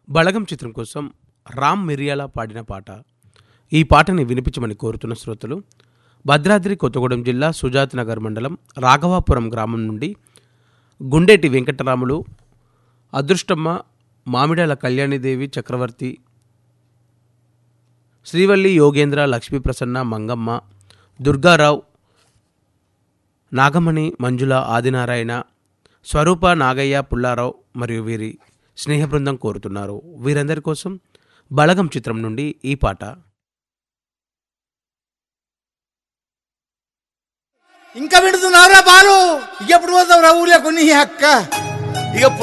బళగం చిత్రం కోసం రామ్ మిరియాల పాడిన పాట ఈ పాటని వినిపించమని కోరుతున్న శ్రోతలు భద్రాద్రి కొత్తగూడెం జిల్లా సుజాత్ నగర్ మండలం రాఘవాపురం గ్రామం నుండి గుండేటి వెంకటరాములు అదృష్టమ్మ మామిడాల కళ్యాణిదేవి చక్రవర్తి శ్రీవల్లి యోగేంద్ర లక్ష్మీప్రసన్న మంగమ్మ దుర్గారావు నాగమణి మంజుల ఆదినారాయణ స్వరూప నాగయ్య పుల్లారావు మరియు వీరి స్నేహ బృందం కోరుతున్నారు వీరందరి కోసం బలగం చిత్రం నుండి ఈ పాట ఇంకా విడుతున్నావురా బాలు ఎప్పుడు పోతావు రా ఊర్లో కొన్ని అక్క ఇక